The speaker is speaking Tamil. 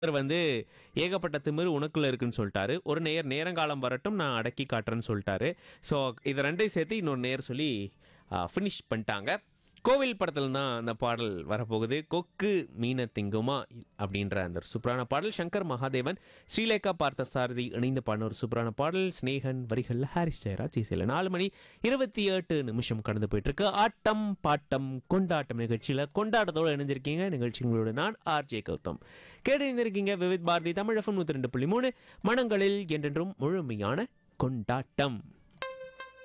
இவர் வந்து ஏகப்பட்ட திமிரு உனக்குள்ள இருக்குன்னு சொல்லிட்டாரு ஒரு நேர் நேரங்காலம் வரட்டும் நான் அடக்கி காட்டுறேன்னு சொல்லிட்டாரு ஸோ இதை ரெண்டையும் சேர்த்து இன்னொரு நேர் சொல்லி ஃபினிஷ் பண்ணிட்டாங்க கோவில் படத்தில் தான் அந்த பாடல் வரப்போகுது கொக்கு மீன திங்குமா அப்படின்ற அந்த ஒரு சூப்பரான பாடல் சங்கர் மகாதேவன் ஸ்ரீலேகா பார்த்த சாரதி இணைந்து பாடின ஒரு சூப்பரான பாடல் ஸ்னேகன் வரிகளில் ஹாரிஸ் ஜெயராஜ் இசையில் நாலு மணி இருபத்தி எட்டு நிமிஷம் கடந்து போயிட்டு இருக்கு ஆட்டம் பாட்டம் கொண்டாட்டம் நிகழ்ச்சியில் கொண்டாட்டத்தோடு இணைஞ்சிருக்கீங்க நிகழ்ச்சிகளோடு நான் ஆர் ஜே கௌதம் கேட்டு இருந்திருக்கீங்க விவித் பாரதி தமிழ் எஃப்எம் நூற்றி ரெண்டு புள்ளி மூணு மனங்களில் என்றென்றும் முழுமையான கொண்டாட்டம்